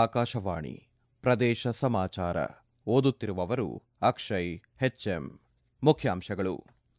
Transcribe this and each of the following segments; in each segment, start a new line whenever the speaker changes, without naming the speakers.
ಆಕಾಶವಾಣಿ ಪ್ರದೇಶ ಸಮಾಚಾರ ಓದುತ್ತಿರುವವರು ಅಕ್ಷಯ್ ಹೆಚ್ಎಂ ಮುಖ್ಯಾಂಶಗಳು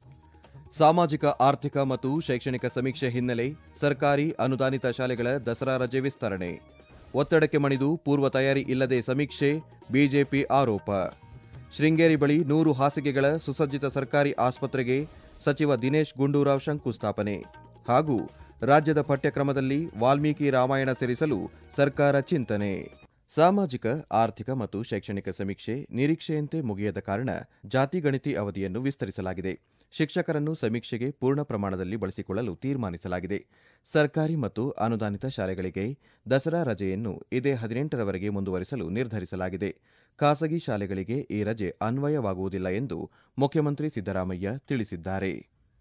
ಸಾಮಾಜಿಕ ಆರ್ಥಿಕ ಮತ್ತು ಶೈಕ್ಷಣಿಕ ಸಮೀಕ್ಷೆ ಹಿನ್ನೆಲೆ ಸರ್ಕಾರಿ ಅನುದಾನಿತ ಶಾಲೆಗಳ ದಸರಾ ರಜೆ ವಿಸ್ತರಣೆ ಒತ್ತಡಕ್ಕೆ ಮಣಿದು ಪೂರ್ವ ತಯಾರಿ ಇಲ್ಲದೆ ಸಮೀಕ್ಷೆ ಬಿಜೆಪಿ ಆರೋಪ ಶೃಂಗೇರಿ ಬಳಿ ನೂರು ಹಾಸಿಗೆಗಳ ಸುಸಜ್ಜಿತ ಸರ್ಕಾರಿ ಆಸ್ಪತ್ರೆಗೆ ಸಚಿವ ದಿನೇಶ್ ಗುಂಡೂರಾವ್ ಶಂಕುಸ್ಥಾಪನೆ ಹಾಗೂ ರಾಜ್ಯದ ಪಠ್ಯಕ್ರಮದಲ್ಲಿ ವಾಲ್ಮೀಕಿ ರಾಮಾಯಣ ಸೇರಿಸಲು ಸರ್ಕಾರ ಚಿಂತನೆ ಸಾಮಾಜಿಕ ಆರ್ಥಿಕ ಮತ್ತು ಶೈಕ್ಷಣಿಕ ಸಮೀಕ್ಷೆ ನಿರೀಕ್ಷೆಯಂತೆ ಮುಗಿಯದ ಕಾರಣ ಜಾತಿ ಗಣಿತಿ ಅವಧಿಯನ್ನು ವಿಸ್ತರಿಸಲಾಗಿದೆ ಶಿಕ್ಷಕರನ್ನು ಸಮೀಕ್ಷೆಗೆ ಪೂರ್ಣ ಪ್ರಮಾಣದಲ್ಲಿ ಬಳಸಿಕೊಳ್ಳಲು ತೀರ್ಮಾನಿಸಲಾಗಿದೆ ಸರ್ಕಾರಿ ಮತ್ತು ಅನುದಾನಿತ ಶಾಲೆಗಳಿಗೆ ದಸರಾ ರಜೆಯನ್ನು ಇದೇ ಹದಿನೆಂಟರವರೆಗೆ ಮುಂದುವರಿಸಲು ನಿರ್ಧರಿಸಲಾಗಿದೆ ಖಾಸಗಿ ಶಾಲೆಗಳಿಗೆ ಈ ರಜೆ ಅನ್ವಯವಾಗುವುದಿಲ್ಲ ಎಂದು ಮುಖ್ಯಮಂತ್ರಿ ಸಿದ್ದರಾಮಯ್ಯ ತಿಳಿಸಿದ್ದಾರೆ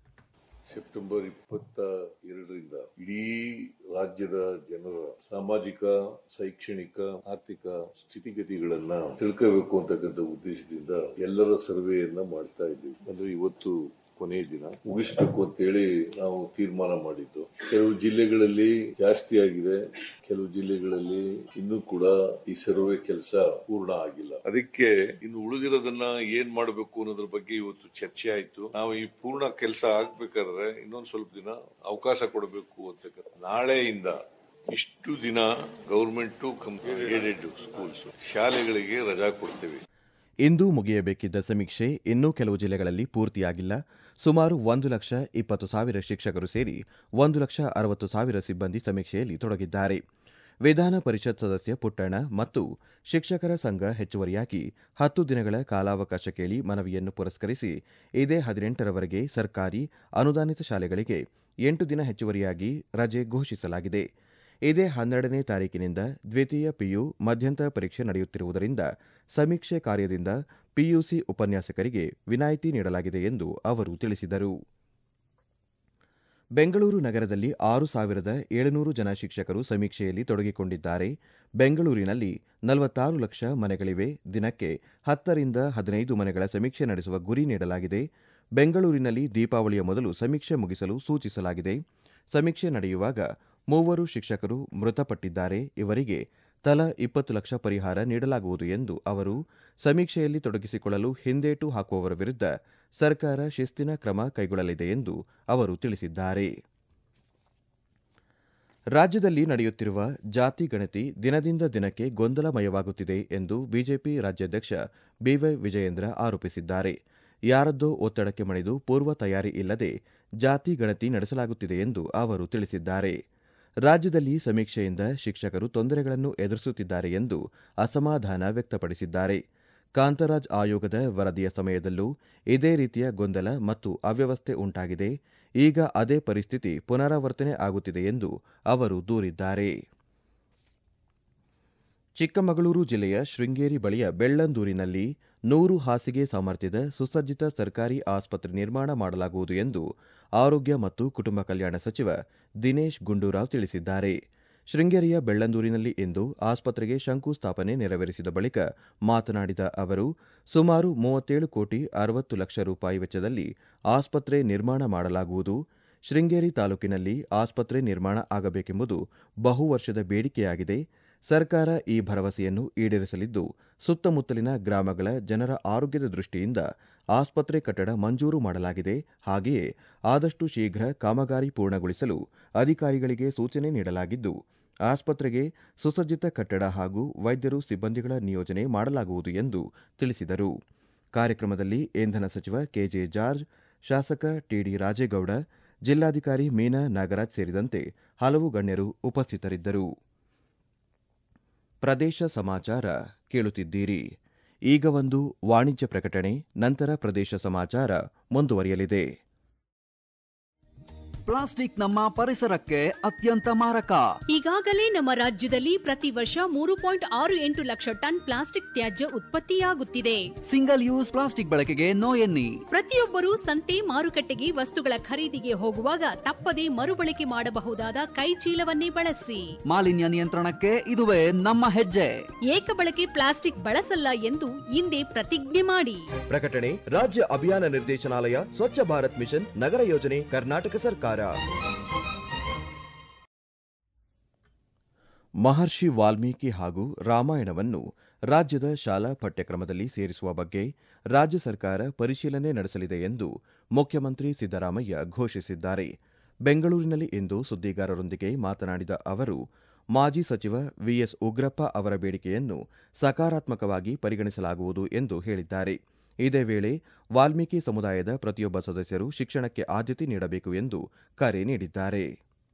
ಸೆಪ್ಟೆಂಬರ್ ಇಪ್ಪತ್ತ ಎರಡರಿಂದ ಇಡೀ ರಾಜ್ಯದ ಜನರ ಸಾಮಾಜಿಕ ಶೈಕ್ಷಣಿಕ ಆರ್ಥಿಕ ಸ್ಥಿತಿಗತಿಗಳನ್ನ ತಿಳ್ಕೋಬೇಕು ಅಂತಕ್ಕಂಥ ಉದ್ದೇಶದಿಂದ ಎಲ್ಲರ ಸರ್ವೆಯನ್ನ ಮಾಡ್ತಾ ಇದ್ದೀವಿ ಅಂದ್ರೆ ಇವತ್ತು ಕೊನೆಯ ದಿನ ಮುಗಿಸ್ಬೇಕು ಅಂತೇಳಿ ನಾವು ತೀರ್ಮಾನ ಮಾಡಿದ್ದು ಕೆಲವು ಜಿಲ್ಲೆಗಳಲ್ಲಿ ಜಾಸ್ತಿ ಆಗಿದೆ ಕೆಲವು ಜಿಲ್ಲೆಗಳಲ್ಲಿ ಇನ್ನೂ ಕೂಡ ಈ ಸರ್ವೆ ಕೆಲಸ ಪೂರ್ಣ ಆಗಿಲ್ಲ ಅದಕ್ಕೆ ಇನ್ನು ಉಳಿದಿರೋದನ್ನ ಏನ್ ಮಾಡಬೇಕು ಅನ್ನೋದ್ರ ಬಗ್ಗೆ ಇವತ್ತು ಚರ್ಚೆ ಆಯ್ತು ನಾವು ಈ ಪೂರ್ಣ ಕೆಲಸ ಆಗ್ಬೇಕಾದ್ರೆ ಇನ್ನೊಂದ್ ಸ್ವಲ್ಪ ದಿನ ಅವಕಾಶ ಕೊಡಬೇಕು ಅಂತ ನಾಳೆಯಿಂದ ಇಷ್ಟು ದಿನ ಗೌರ್ಮೆಂಟ್ ಏಡೆಡ್ ಸ್ಕೂಲ್ಸ್ ಶಾಲೆಗಳಿಗೆ ರಜಾ ಕೊಡ್ತೇವೆ
ಇಂದು ಮುಗಿಯಬೇಕಿದ್ದ ಸಮೀಕ್ಷೆ ಇನ್ನೂ ಕೆಲವು ಜಿಲ್ಲೆಗಳಲ್ಲಿ ಪೂರ್ತಿಯಾಗಿಲ್ಲ ಸುಮಾರು ಒಂದು ಲಕ್ಷ ಇಪ್ಪತ್ತು ಸಾವಿರ ಶಿಕ್ಷಕರು ಸೇರಿ ಒಂದು ಲಕ್ಷ ಅರವತ್ತು ಸಾವಿರ ಸಿಬ್ಬಂದಿ ಸಮೀಕ್ಷೆಯಲ್ಲಿ ತೊಡಗಿದ್ದಾರೆ ವಿಧಾನ ಪರಿಷತ್ ಸದಸ್ಯ ಪುಟ್ಟಣ್ಣ ಮತ್ತು ಶಿಕ್ಷಕರ ಸಂಘ ಹೆಚ್ಚುವರಿಯಾಗಿ ಹತ್ತು ದಿನಗಳ ಕಾಲಾವಕಾಶ ಕೇಳಿ ಮನವಿಯನ್ನು ಪುರಸ್ಕರಿಸಿ ಇದೇ ಹದಿನೆಂಟರವರೆಗೆ ಸರ್ಕಾರಿ ಅನುದಾನಿತ ಶಾಲೆಗಳಿಗೆ ಎಂಟು ದಿನ ಹೆಚ್ಚುವರಿಯಾಗಿ ರಜೆ ಘೋಷಿಸಲಾಗಿದೆ ಇದೇ ಹನ್ನೆರಡನೇ ತಾರೀಕಿನಿಂದ ದ್ವಿತೀಯ ಪಿಯು ಮಧ್ಯಂತರ ಪರೀಕ್ಷೆ ನಡೆಯುತ್ತಿರುವುದರಿಂದ ಸಮೀಕ್ಷೆ ಕಾರ್ಯದಿಂದ ಪಿಯುಸಿ ಉಪನ್ಯಾಸಕರಿಗೆ ವಿನಾಯಿತಿ ನೀಡಲಾಗಿದೆ ಎಂದು ಅವರು ತಿಳಿಸಿದರು ಬೆಂಗಳೂರು ನಗರದಲ್ಲಿ ಆರು ಸಾವಿರದ ಏಳುನೂರು ಜನ ಶಿಕ್ಷಕರು ಸಮೀಕ್ಷೆಯಲ್ಲಿ ತೊಡಗಿಕೊಂಡಿದ್ದಾರೆ ಬೆಂಗಳೂರಿನಲ್ಲಿ ನಲವತ್ತಾರು ಲಕ್ಷ ಮನೆಗಳಿವೆ ದಿನಕ್ಕೆ ಹತ್ತರಿಂದ ಹದಿನೈದು ಮನೆಗಳ ಸಮೀಕ್ಷೆ ನಡೆಸುವ ಗುರಿ ನೀಡಲಾಗಿದೆ ಬೆಂಗಳೂರಿನಲ್ಲಿ ದೀಪಾವಳಿಯ ಮೊದಲು ಸಮೀಕ್ಷೆ ಮುಗಿಸಲು ಸೂಚಿಸಲಾಗಿದೆ ಸಮೀಕ್ಷೆ ನಡೆಯುವಾಗ ಮೂವರು ಶಿಕ್ಷಕರು ಮೃತಪಟ್ಟಿದ್ದಾರೆ ಇವರಿಗೆ ತಲಾ ಇಪ್ಪತ್ತು ಲಕ್ಷ ಪರಿಹಾರ ನೀಡಲಾಗುವುದು ಎಂದು ಅವರು ಸಮೀಕ್ಷೆಯಲ್ಲಿ ತೊಡಗಿಸಿಕೊಳ್ಳಲು ಹಿಂದೇಟು ಹಾಕುವವರ ವಿರುದ್ಧ ಸರ್ಕಾರ ಶಿಸ್ತಿನ ಕ್ರಮ ಕೈಗೊಳ್ಳಲಿದೆ ಎಂದು ಅವರು ತಿಳಿಸಿದ್ದಾರೆ ರಾಜ್ಯದಲ್ಲಿ ನಡೆಯುತ್ತಿರುವ ಜಾತಿ ಗಣತಿ ದಿನದಿಂದ ದಿನಕ್ಕೆ ಗೊಂದಲಮಯವಾಗುತ್ತಿದೆ ಎಂದು ಬಿಜೆಪಿ ರಾಜ್ಯಾಧ್ಯಕ್ಷ ಬಿವೈ ವಿಜಯೇಂದ್ರ ಆರೋಪಿಸಿದ್ದಾರೆ ಯಾರದ್ದೋ ಒತ್ತಡಕ್ಕೆ ಮಣಿದು ಪೂರ್ವ ತಯಾರಿ ಇಲ್ಲದೆ ಜಾತಿ ಗಣತಿ ನಡೆಸಲಾಗುತ್ತಿದೆ ಎಂದು ಅವರು ತಿಳಿಸಿದ್ದಾರೆ ರಾಜ್ಯದಲ್ಲಿ ಸಮೀಕ್ಷೆಯಿಂದ ಶಿಕ್ಷಕರು ತೊಂದರೆಗಳನ್ನು ಎದುರಿಸುತ್ತಿದ್ದಾರೆ ಎಂದು ಅಸಮಾಧಾನ ವ್ಯಕ್ತಪಡಿಸಿದ್ದಾರೆ ಕಾಂತರಾಜ್ ಆಯೋಗದ ವರದಿಯ ಸಮಯದಲ್ಲೂ ಇದೇ ರೀತಿಯ ಗೊಂದಲ ಮತ್ತು ಅವ್ಯವಸ್ಥೆ ಉಂಟಾಗಿದೆ ಈಗ ಅದೇ ಪರಿಸ್ಥಿತಿ ಪುನರಾವರ್ತನೆ ಆಗುತ್ತಿದೆ ಎಂದು ಅವರು ದೂರಿದ್ದಾರೆ ಚಿಕ್ಕಮಗಳೂರು ಜಿಲ್ಲೆಯ ಶೃಂಗೇರಿ ಬಳಿಯ ಬೆಳ್ಳಂದೂರಿನಲ್ಲಿ ನೂರು ಹಾಸಿಗೆ ಸಾಮರ್ಥ್ಯದ ಸುಸಜ್ಜಿತ ಸರ್ಕಾರಿ ಆಸ್ಪತ್ರೆ ನಿರ್ಮಾಣ ಮಾಡಲಾಗುವುದು ಎಂದು ಆರೋಗ್ಯ ಮತ್ತು ಕುಟುಂಬ ಕಲ್ಯಾಣ ಸಚಿವ ದಿನೇಶ್ ಗುಂಡೂರಾವ್ ತಿಳಿಸಿದ್ದಾರೆ ಶೃಂಗೇರಿಯ ಬೆಳ್ಳಂದೂರಿನಲ್ಲಿ ಇಂದು ಆಸ್ಪತ್ರೆಗೆ ಶಂಕುಸ್ಥಾಪನೆ ನೆರವೇರಿಸಿದ ಬಳಿಕ ಮಾತನಾಡಿದ ಅವರು ಸುಮಾರು ಮೂವತ್ತೇಳು ಕೋಟಿ ಅರವತ್ತು ಲಕ್ಷ ರೂಪಾಯಿ ವೆಚ್ಚದಲ್ಲಿ ಆಸ್ಪತ್ರೆ ನಿರ್ಮಾಣ ಮಾಡಲಾಗುವುದು ಶೃಂಗೇರಿ ತಾಲೂಕಿನಲ್ಲಿ ಆಸ್ಪತ್ರೆ ನಿರ್ಮಾಣ ಆಗಬೇಕೆಂಬುದು ಬಹು ವರ್ಷದ ಬೇಡಿಕೆಯಾಗಿದೆ ಸರ್ಕಾರ ಈ ಭರವಸೆಯನ್ನು ಈಡೇರಿಸಲಿದ್ದು ಸುತ್ತಮುತ್ತಲಿನ ಗ್ರಾಮಗಳ ಜನರ ಆರೋಗ್ಯದ ದೃಷ್ಟಿಯಿಂದ ಆಸ್ಪತ್ರೆ ಕಟ್ಟಡ ಮಂಜೂರು ಮಾಡಲಾಗಿದೆ ಹಾಗೆಯೇ ಆದಷ್ಟು ಶೀಘ್ರ ಕಾಮಗಾರಿ ಪೂರ್ಣಗೊಳಿಸಲು ಅಧಿಕಾರಿಗಳಿಗೆ ಸೂಚನೆ ನೀಡಲಾಗಿದ್ದು ಆಸ್ಪತ್ರೆಗೆ ಸುಸಜ್ಜಿತ ಕಟ್ಟಡ ಹಾಗೂ ವೈದ್ಯರು ಸಿಬ್ಬಂದಿಗಳ ನಿಯೋಜನೆ ಮಾಡಲಾಗುವುದು ಎಂದು ತಿಳಿಸಿದರು ಕಾರ್ಯಕ್ರಮದಲ್ಲಿ ಇಂಧನ ಸಚಿವ ಕೆಜೆ ಜಾರ್ಜ್ ಶಾಸಕ ಟಿಡಿ ರಾಜೇಗೌಡ ಜಿಲ್ಲಾಧಿಕಾರಿ ಮೀನಾ ನಾಗರಾಜ್ ಸೇರಿದಂತೆ ಹಲವು ಗಣ್ಯರು ಉಪಸ್ಥಿತರಿದ್ದರು ಪ್ರದೇಶ ಸಮಾಚಾರ ಕೇಳುತ್ತಿದ್ದೀರಿ ಈಗ ಒಂದು ವಾಣಿಜ್ಯ ಪ್ರಕಟಣೆ ನಂತರ ಪ್ರದೇಶ ಸಮಾಚಾರ ಮುಂದುವರಿಯಲಿದೆ
ಪ್ಲಾಸ್ಟಿಕ್ ನಮ್ಮ ಪರಿಸರಕ್ಕೆ ಅತ್ಯಂತ ಮಾರಕ
ಈಗಾಗಲೇ ನಮ್ಮ ರಾಜ್ಯದಲ್ಲಿ ಪ್ರತಿ ವರ್ಷ ಮೂರು ಪಾಯಿಂಟ್ ಆರು ಎಂಟು ಲಕ್ಷ ಟನ್ ಪ್ಲಾಸ್ಟಿಕ್ ತ್ಯಾಜ್ಯ ಉತ್ಪತ್ತಿಯಾಗುತ್ತಿದೆ
ಸಿಂಗಲ್ ಯೂಸ್ ಪ್ಲಾಸ್ಟಿಕ್ ಬಳಕೆಗೆ ನೋ ಎನ್ನಿ
ಪ್ರತಿಯೊಬ್ಬರೂ ಸಂತೆ ಮಾರುಕಟ್ಟೆಗೆ ವಸ್ತುಗಳ ಖರೀದಿಗೆ ಹೋಗುವಾಗ ತಪ್ಪದೇ ಮರುಬಳಕೆ ಮಾಡಬಹುದಾದ ಕೈ ಚೀಲವನ್ನೇ ಬಳಸಿ
ಮಾಲಿನ್ಯ ನಿಯಂತ್ರಣಕ್ಕೆ ಇದುವೇ ನಮ್ಮ ಹೆಜ್ಜೆ
ಏಕಬಳಕೆ ಪ್ಲಾಸ್ಟಿಕ್ ಬಳಸಲ್ಲ ಎಂದು ಇಂದೇ ಪ್ರತಿಜ್ಞೆ ಮಾಡಿ
ಪ್ರಕಟಣೆ ರಾಜ್ಯ ಅಭಿಯಾನ ನಿರ್ದೇಶನಾಲಯ ಸ್ವಚ್ಛ ಭಾರತ್ ಮಿಷನ್ ನಗರ ಯೋಜನೆ ಕರ್ನಾಟಕ ಸರ್ಕಾರ ಮಹರ್ಷಿ ವಾಲ್ಮೀಕಿ ಹಾಗೂ ರಾಮಾಯಣವನ್ನು ರಾಜ್ಯದ ಶಾಲಾ ಪಠ್ಯಕ್ರಮದಲ್ಲಿ ಸೇರಿಸುವ ಬಗ್ಗೆ ರಾಜ್ಯ ಸರ್ಕಾರ ಪರಿಶೀಲನೆ ನಡೆಸಲಿದೆ ಎಂದು ಮುಖ್ಯಮಂತ್ರಿ ಸಿದ್ದರಾಮಯ್ಯ ಘೋಷಿಸಿದ್ದಾರೆ ಬೆಂಗಳೂರಿನಲ್ಲಿ ಇಂದು ಸುದ್ದಿಗಾರರೊಂದಿಗೆ ಮಾತನಾಡಿದ ಅವರು ಮಾಜಿ ಸಚಿವ ವಿಎಸ್ ಉಗ್ರಪ್ಪ ಅವರ ಬೇಡಿಕೆಯನ್ನು ಸಕಾರಾತ್ಮಕವಾಗಿ ಪರಿಗಣಿಸಲಾಗುವುದು ಎಂದು ಹೇಳಿದ್ದಾರೆ ಇದೇ ವೇಳೆ ವಾಲ್ಮೀಕಿ ಸಮುದಾಯದ ಪ್ರತಿಯೊಬ್ಬ ಸದಸ್ಯರು ಶಿಕ್ಷಣಕ್ಕೆ ಆದ್ಯತೆ ನೀಡಬೇಕು ಎಂದು ಕರೆ ನೀಡಿದ್ದಾರೆ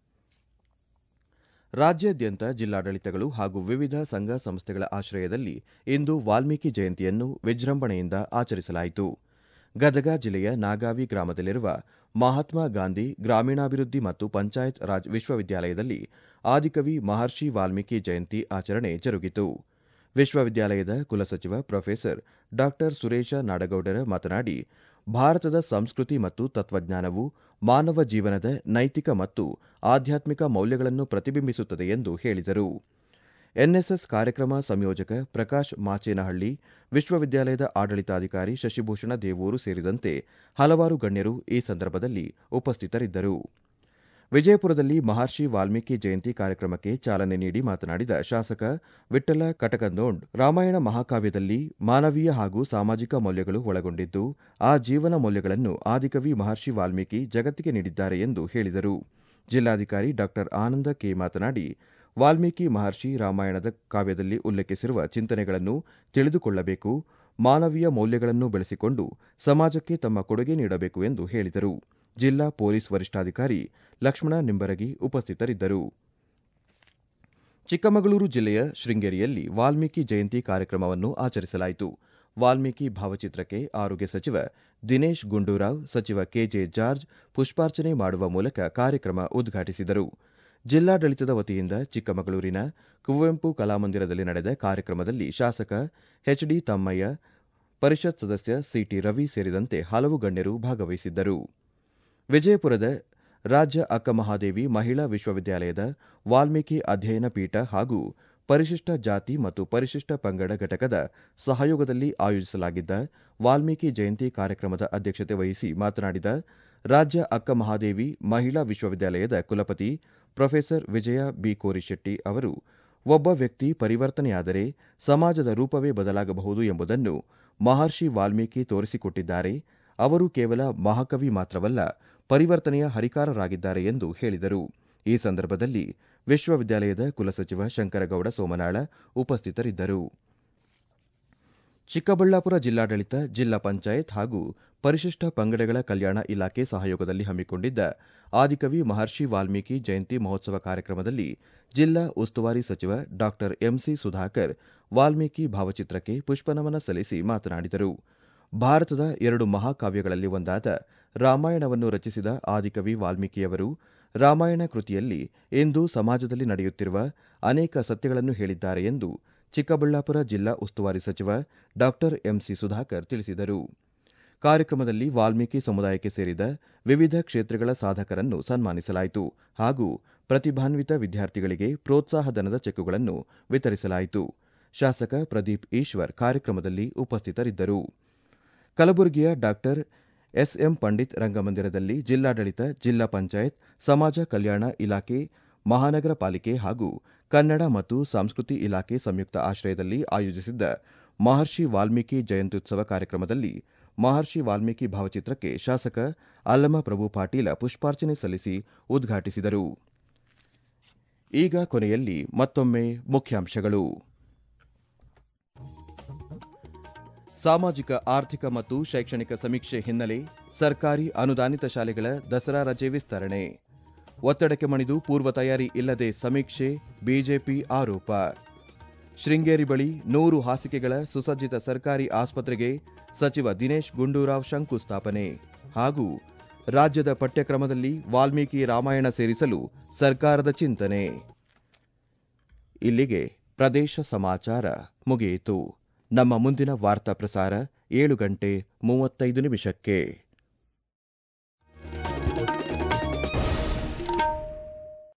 ರಾಜ್ಯಾದ್ಯಂತ ಜಿಲ್ಲಾಡಳಿತಗಳು ಹಾಗೂ ವಿವಿಧ ಸಂಘ ಸಂಸ್ಥೆಗಳ ಆಶ್ರಯದಲ್ಲಿ ಇಂದು ವಾಲ್ಮೀಕಿ ಜಯಂತಿಯನ್ನು ವಿಜೃಂಭಣೆಯಿಂದ ಆಚರಿಸಲಾಯಿತು ಗದಗ ಜಿಲ್ಲೆಯ ನಾಗಾವಿ ಗ್ರಾಮದಲ್ಲಿರುವ ಮಹಾತ್ಮ ಗಾಂಧಿ ಗ್ರಾಮೀಣಾಭಿವೃದ್ಧಿ ಮತ್ತು ಪಂಚಾಯತ್ ರಾಜ್ ವಿಶ್ವವಿದ್ಯಾಲಯದಲ್ಲಿ ಆದಿಕವಿ ಮಹರ್ಷಿ ವಾಲ್ಮೀಕಿ ಜಯಂತಿ ಆಚರಣೆ ಜರುಗಿತು ವಿಶ್ವವಿದ್ಯಾಲಯದ ಕುಲಸಚಿವ ಪ್ರೊಫೆಸರ್ ಡಾ ಸುರೇಶ ನಾಡಗೌಡರ ಮಾತನಾಡಿ ಭಾರತದ ಸಂಸ್ಕೃತಿ ಮತ್ತು ತತ್ವಜ್ಞಾನವು ಮಾನವ ಜೀವನದ ನೈತಿಕ ಮತ್ತು ಆಧ್ಯಾತ್ಮಿಕ ಮೌಲ್ಯಗಳನ್ನು ಪ್ರತಿಬಿಂಬಿಸುತ್ತದೆ ಎಂದು ಹೇಳಿದರು ಎನ್ಎಸ್ಎಸ್ ಕಾರ್ಯಕ್ರಮ ಸಂಯೋಜಕ ಪ್ರಕಾಶ್ ಮಾಚೇನಹಳ್ಳಿ ವಿಶ್ವವಿದ್ಯಾಲಯದ ಆಡಳಿತಾಧಿಕಾರಿ ಶಶಿಭೂಷಣ ದೇವೂರು ಸೇರಿದಂತೆ ಹಲವಾರು ಗಣ್ಯರು ಈ ಸಂದರ್ಭದಲ್ಲಿ ಉಪಸ್ಥಿತರಿದ್ದರು ವಿಜಯಪುರದಲ್ಲಿ ಮಹರ್ಷಿ ವಾಲ್ಮೀಕಿ ಜಯಂತಿ ಕಾರ್ಯಕ್ರಮಕ್ಕೆ ಚಾಲನೆ ನೀಡಿ ಮಾತನಾಡಿದ ಶಾಸಕ ವಿಠ್ಠಲ ಕಟಕಂದೋಂಡ್ ರಾಮಾಯಣ ಮಹಾಕಾವ್ಯದಲ್ಲಿ ಮಾನವೀಯ ಹಾಗೂ ಸಾಮಾಜಿಕ ಮೌಲ್ಯಗಳು ಒಳಗೊಂಡಿದ್ದು ಆ ಜೀವನ ಮೌಲ್ಯಗಳನ್ನು ಆದಿಕವಿ ಮಹರ್ಷಿ ವಾಲ್ಮೀಕಿ ಜಗತ್ತಿಗೆ ನೀಡಿದ್ದಾರೆ ಎಂದು ಹೇಳಿದರು ಜಿಲ್ಲಾಧಿಕಾರಿ ಡಾ ಆನಂದ ಕೆ ಮಾತನಾಡಿ ವಾಲ್ಮೀಕಿ ಮಹರ್ಷಿ ರಾಮಾಯಣದ ಕಾವ್ಯದಲ್ಲಿ ಉಲ್ಲೇಖಿಸಿರುವ ಚಿಂತನೆಗಳನ್ನು ತಿಳಿದುಕೊಳ್ಳಬೇಕು ಮಾನವೀಯ ಮೌಲ್ಯಗಳನ್ನು ಬೆಳೆಸಿಕೊಂಡು ಸಮಾಜಕ್ಕೆ ತಮ್ಮ ಕೊಡುಗೆ ನೀಡಬೇಕು ಎಂದು ಹೇಳಿದರು ಜಿಲ್ಲಾ ಪೊಲೀಸ್ ವರಿಷ್ಠಾಧಿಕಾರಿ ಲಕ್ಷ್ಮಣ ನಿಂಬರಗಿ ಉಪಸ್ಥಿತರಿದ್ದರು ಚಿಕ್ಕಮಗಳೂರು ಜಿಲ್ಲೆಯ ಶೃಂಗೇರಿಯಲ್ಲಿ ವಾಲ್ಮೀಕಿ ಜಯಂತಿ ಕಾರ್ಯಕ್ರಮವನ್ನು ಆಚರಿಸಲಾಯಿತು ವಾಲ್ಮೀಕಿ ಭಾವಚಿತ್ರಕ್ಕೆ ಆರೋಗ್ಯ ಸಚಿವ ದಿನೇಶ್ ಗುಂಡೂರಾವ್ ಸಚಿವ ಕೆಜೆ ಜಾರ್ಜ್ ಪುಷ್ಪಾರ್ಚನೆ ಮಾಡುವ ಮೂಲಕ ಕಾರ್ಯಕ್ರಮ ಉದ್ಘಾಟಿಸಿದರು ಜಿಲ್ಲಾಡಳಿತದ ವತಿಯಿಂದ ಚಿಕ್ಕಮಗಳೂರಿನ ಕುವೆಂಪು ಕಲಾಮಂದಿರದಲ್ಲಿ ನಡೆದ ಕಾರ್ಯಕ್ರಮದಲ್ಲಿ ಶಾಸಕ ಎಚ್ಡಿ ತಮ್ಮಯ್ಯ ಪರಿಷತ್ ಸದಸ್ಯ ಸಿಟಿ ರವಿ ಸೇರಿದಂತೆ ಹಲವು ಗಣ್ಯರು ಭಾಗವಹಿಸಿದ್ದರು ವಿಜಯಪುರದ ರಾಜ್ಯ ಅಕ್ಕಮಹಾದೇವಿ ಮಹಿಳಾ ವಿಶ್ವವಿದ್ಯಾಲಯದ ವಾಲ್ಮೀಕಿ ಅಧ್ಯಯನ ಪೀಠ ಹಾಗೂ ಪರಿಶಿಷ್ಟ ಜಾತಿ ಮತ್ತು ಪರಿಶಿಷ್ಟ ಪಂಗಡ ಘಟಕದ ಸಹಯೋಗದಲ್ಲಿ ಆಯೋಜಿಸಲಾಗಿದ್ದ ವಾಲ್ಮೀಕಿ ಜಯಂತಿ ಕಾರ್ಯಕ್ರಮದ ಅಧ್ಯಕ್ಷತೆ ವಹಿಸಿ ಮಾತನಾಡಿದ ರಾಜ್ಯ ಅಕ್ಕಮಹಾದೇವಿ ಮಹಿಳಾ ವಿಶ್ವವಿದ್ಯಾಲಯದ ಕುಲಪತಿ ಪ್ರೊಫೆಸರ್ ವಿಜಯ ಬಿ ಕೋರಿಶೆಟ್ಟಿ ಅವರು ಒಬ್ಬ ವ್ಯಕ್ತಿ ಪರಿವರ್ತನೆಯಾದರೆ ಸಮಾಜದ ರೂಪವೇ ಬದಲಾಗಬಹುದು ಎಂಬುದನ್ನು ಮಹರ್ಷಿ ವಾಲ್ಮೀಕಿ ತೋರಿಸಿಕೊಟ್ಟಿದ್ದಾರೆ ಅವರು ಕೇವಲ ಮಹಾಕವಿ ಮಾತ್ರವಲ್ಲ ಪರಿವರ್ತನೆಯ ಹರಿಕಾರರಾಗಿದ್ದಾರೆ ಎಂದು ಹೇಳಿದರು ಈ ಸಂದರ್ಭದಲ್ಲಿ ವಿಶ್ವವಿದ್ಯಾಲಯದ ಕುಲಸಚಿವ ಶಂಕರಗೌಡ ಸೋಮನಾಳ ಉಪಸ್ಥಿತರಿದ್ದರು ಚಿಕ್ಕಬಳ್ಳಾಪುರ ಜಿಲ್ಲಾಡಳಿತ ಜಿಲ್ಲಾ ಪಂಚಾಯತ್ ಹಾಗೂ ಪರಿಶಿಷ್ಟ ಪಂಗಡಗಳ ಕಲ್ಯಾಣ ಇಲಾಖೆ ಸಹಯೋಗದಲ್ಲಿ ಹಮ್ಮಿಕೊಂಡಿದ್ದ ಆದಿಕವಿ ಮಹರ್ಷಿ ವಾಲ್ಮೀಕಿ ಜಯಂತಿ ಮಹೋತ್ಸವ ಕಾರ್ಯಕ್ರಮದಲ್ಲಿ ಜಿಲ್ಲಾ ಉಸ್ತುವಾರಿ ಸಚಿವ ಡಾ ಎಂಸಿ ಸುಧಾಕರ್ ವಾಲ್ಮೀಕಿ ಭಾವಚಿತ್ರಕ್ಕೆ ಪುಷ್ಪನಮನ ಸಲ್ಲಿಸಿ ಮಾತನಾಡಿದರು ಭಾರತದ ಎರಡು ಮಹಾಕಾವ್ಯಗಳಲ್ಲಿ ಒಂದಾದ ರಾಮಾಯಣವನ್ನು ರಚಿಸಿದ ಆದಿಕವಿ ವಾಲ್ಮೀಕಿಯವರು ರಾಮಾಯಣ ಕೃತಿಯಲ್ಲಿ ಇಂದು ಸಮಾಜದಲ್ಲಿ ನಡೆಯುತ್ತಿರುವ ಅನೇಕ ಸತ್ಯಗಳನ್ನು ಹೇಳಿದ್ದಾರೆ ಎಂದು ಚಿಕ್ಕಬಳ್ಳಾಪುರ ಜಿಲ್ಲಾ ಉಸ್ತುವಾರಿ ಸಚಿವ ಡಾ ಎಂಸಿ ಸುಧಾಕರ್ ತಿಳಿಸಿದರು ಕಾರ್ಯಕ್ರಮದಲ್ಲಿ ವಾಲ್ಮೀಕಿ ಸಮುದಾಯಕ್ಕೆ ಸೇರಿದ ವಿವಿಧ ಕ್ಷೇತ್ರಗಳ ಸಾಧಕರನ್ನು ಸನ್ಮಾನಿಸಲಾಯಿತು ಹಾಗೂ ಪ್ರತಿಭಾನ್ವಿತ ವಿದ್ಯಾರ್ಥಿಗಳಿಗೆ ಪ್ರೋತ್ಸಾಹಧನದ ಚೆಕ್ಗಳನ್ನು ವಿತರಿಸಲಾಯಿತು ಶಾಸಕ ಪ್ರದೀಪ್ ಈಶ್ವರ್ ಕಾರ್ಯಕ್ರಮದಲ್ಲಿ ಉಪಸ್ಥಿತರಿದ್ದರು ಕಲಬುರಗಿಯ ಡಾಕ್ಟರ್ ಎಸ್ಎಂ ಪಂಡಿತ್ ರಂಗಮಂದಿರದಲ್ಲಿ ಜಿಲ್ಲಾಡಳಿತ ಜಿಲ್ಲಾ ಪಂಚಾಯತ್ ಸಮಾಜ ಕಲ್ಯಾಣ ಇಲಾಖೆ ಮಹಾನಗರ ಪಾಲಿಕೆ ಹಾಗೂ ಕನ್ನಡ ಮತ್ತು ಸಂಸ್ಕೃತಿ ಇಲಾಖೆ ಸಂಯುಕ್ತ ಆಶ್ರಯದಲ್ಲಿ ಆಯೋಜಿಸಿದ್ದ ಮಹರ್ಷಿ ವಾಲ್ಮೀಕಿ ಜಯಂತ್ಯುತ್ಸವ ಕಾರ್ಯಕ್ರಮದಲ್ಲಿ ಮಹರ್ಷಿ ವಾಲ್ಮೀಕಿ ಭಾವಚಿತ್ರಕ್ಕೆ ಶಾಸಕ ಅಲ್ಲಮ ಪ್ರಭು ಪಾಟೀಲ ಪುಷ್ಪಾರ್ಚನೆ ಸಲ್ಲಿಸಿ ಉದ್ಘಾಟಿಸಿದರು ಈಗ ಕೊನೆಯಲ್ಲಿ ಮತ್ತೊಮ್ಮೆ ಮುಖ್ಯಾಂಶಗಳು ಸಾಮಾಜಿಕ ಆರ್ಥಿಕ ಮತ್ತು ಶೈಕ್ಷಣಿಕ ಸಮೀಕ್ಷೆ ಹಿನ್ನೆಲೆ ಸರ್ಕಾರಿ ಅನುದಾನಿತ ಶಾಲೆಗಳ ದಸರಾ ರಜೆ ವಿಸ್ತರಣೆ ಒತ್ತಡಕ್ಕೆ ಮಣಿದು ಪೂರ್ವ ತಯಾರಿ ಇಲ್ಲದೆ ಸಮೀಕ್ಷೆ ಬಿಜೆಪಿ ಆರೋಪ ಶೃಂಗೇರಿ ಬಳಿ ನೂರು ಹಾಸಿಗೆಗಳ ಸುಸಜ್ಜಿತ ಸರ್ಕಾರಿ ಆಸ್ಪತ್ರೆಗೆ ಸಚಿವ ದಿನೇಶ್ ಗುಂಡೂರಾವ್ ಶಂಕುಸ್ಥಾಪನೆ ಹಾಗೂ ರಾಜ್ಯದ ಪಠ್ಯಕ್ರಮದಲ್ಲಿ ವಾಲ್ಮೀಕಿ ರಾಮಾಯಣ ಸೇರಿಸಲು ಸರ್ಕಾರದ ಚಿಂತನೆ ಇಲ್ಲಿಗೆ ಪ್ರದೇಶ ಸಮಾಚಾರ ಮುಗಿಯಿತು ನಮ್ಮ ಮುಂದಿನ ವಾರ್ತಾ ಪ್ರಸಾರ ಏಳು ಗಂಟೆ ಮೂವತ್ತೈದು ನಿಮಿಷಕ್ಕೆ